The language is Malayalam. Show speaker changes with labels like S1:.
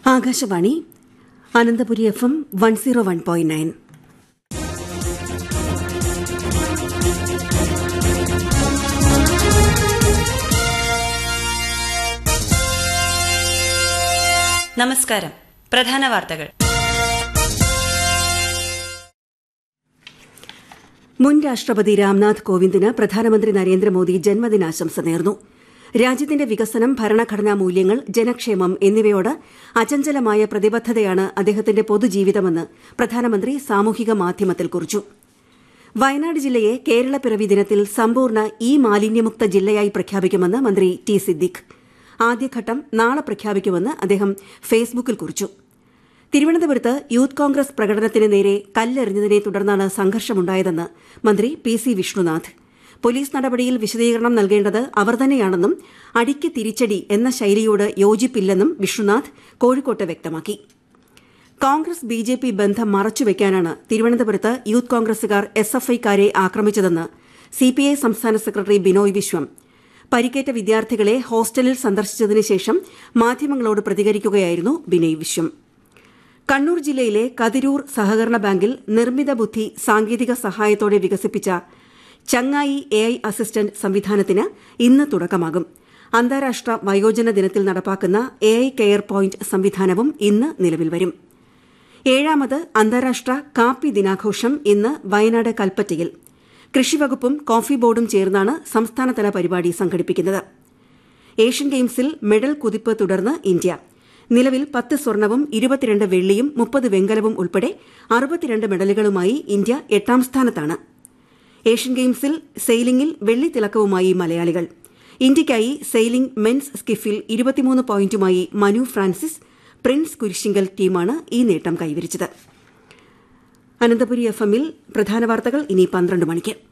S1: Akashvani Ananthapuri F M one zero one point nine
S2: നമസ്കാരം പ്രധാന വാർത്തകൾ
S1: മുൻ രാഷ്ട്രപതി രാംനാഥ് കോവിന്ദിന് പ്രധാനമന്ത്രി നരേന്ദ്രമോദി ജന്മദിനാശംസ നേർന്നു രാജ്യത്തിന്റെ വികസനം ഭരണഘടനാ മൂല്യങ്ങൾ ജനക്ഷേമം എന്നിവയോട് അചഞ്ചലമായ പ്രതിബദ്ധതയാണ് അദ്ദേഹത്തിന്റെ പൊതുജീവിതമെന്ന് പ്രധാനമന്ത്രി സാമൂഹിക മാധ്യമത്തിൽ കുറിച്ചു വയനാട് ജില്ലയെ കേരളപ്പിറവി ദിനത്തിൽ സമ്പൂർണ്ണ ഇ മാലിന്യമുക്ത ജില്ലയായി പ്രഖ്യാപിക്കുമെന്ന് മന്ത്രി ടി സിദ്ദിഖ് ആദ്യഘട്ടം നാളെ പ്രഖ്യാപിക്കുമെന്ന് അദ്ദേഹം ഫേസ്ബുക്കിൽ കുറിച്ചു തിരുവനന്തപുരത്ത് യൂത്ത് കോൺഗ്രസ് പ്രകടനത്തിന് നേരെ കല്ലെറിഞ്ഞതിനെ തുടർന്നാണ് സംഘർഷമുണ്ടായതെന്ന് മന്ത്രി പി സി വിഷ്ണുനാഥ് പോലീസ് നടപടിയിൽ വിശദീകരണം നൽകേണ്ടത് അവർ തന്നെയാണെന്നും അടിക്ക് തിരിച്ചടി എന്ന ശൈലിയോട് യോജിപ്പില്ലെന്നും വിഷ്ണുനാഥ് കോഴിക്കോട്ട് വ്യക്തമാക്കി കോൺഗ്രസ് ബി ജെ പി ബന്ധം മറച്ചുവെക്കാനാണ് തിരുവനന്തപുരത്ത് യൂത്ത് കോൺഗ്രസുകാർ എസ് എഫ് ഐക്കാരെ ആക്രമിച്ചതെന്ന് സിപിഐ സംസ്ഥാന സെക്രട്ടറി ബിനോയ് വിശ്വം പരിക്കേറ്റ വിദ്യാർത്ഥികളെ ഹോസ്റ്റലിൽ സന്ദർശിച്ചതിന് ശേഷം മാധ്യമങ്ങളോട് പ്രതികരിക്കുകയായിരുന്നു ബിനോയ് വിശ്വം കണ്ണൂർ ജില്ലയിലെ കതിരൂർ സഹകരണ ബാങ്കിൽ നിർമ്മിത ബുദ്ധി സാങ്കേതിക സഹായത്തോടെ വികസിപ്പിച്ച ചങ്ങായി എ ഐ അസിസ്റ്റന്റ് സംവിധാനത്തിന് ഇന്ന് തുടക്കമാകും അന്താരാഷ്ട്ര വയോജന ദിനത്തിൽ നടപ്പാക്കുന്ന എ ഐ കെയർ പോയിന്റ് സംവിധാനവും ഇന്ന് നിലവിൽ വരും ഏഴാമത് അന്താരാഷ്ട്ര കാപ്പി ദിനാഘോഷം ഇന്ന് വയനാട് കൽപ്പറ്റയിൽ കൃഷിവകുപ്പും കോഫി ബോർഡും ചേർന്നാണ് സംസ്ഥാനതല പരിപാടി സംഘടിപ്പിക്കുന്നത് ഏഷ്യൻ ഗെയിംസിൽ മെഡൽ കുതിപ്പ് തുടർന്ന് ഇന്ത്യ നിലവിൽ പത്ത് സ്വർണവും ഇരുപത്തിരണ്ട് വെള്ളിയും മുപ്പത് വെങ്കലവും ഉൾപ്പെടെ അറുപത്തിരണ്ട് മെഡലുകളുമായി ഇന്ത്യ എട്ടാം സ്ഥാനത്താണ് ഏഷ്യൻ ഗെയിംസിൽ സെയിലിംഗിൽ വെള്ളി തിളക്കവുമായി മലയാളികൾ ഇന്ത്യയ്ക്കായി സെയിലിംഗ് മെൻസ് സ്കിഫിൽ ഇരുപത്തിമൂന്ന് പോയിന്റുമായി മനു ഫ്രാൻസിസ് പ്രിൻസ് കുരിശിങ്കൽ ടീമാണ് ഈ നേട്ടം കൈവരിച്ചത് അനന്തപുരി എഫ് എമ്മിൽ പ്രധാന വാർത്തകൾ ഇനി പന്ത്രണ്ട് മണിക്ക്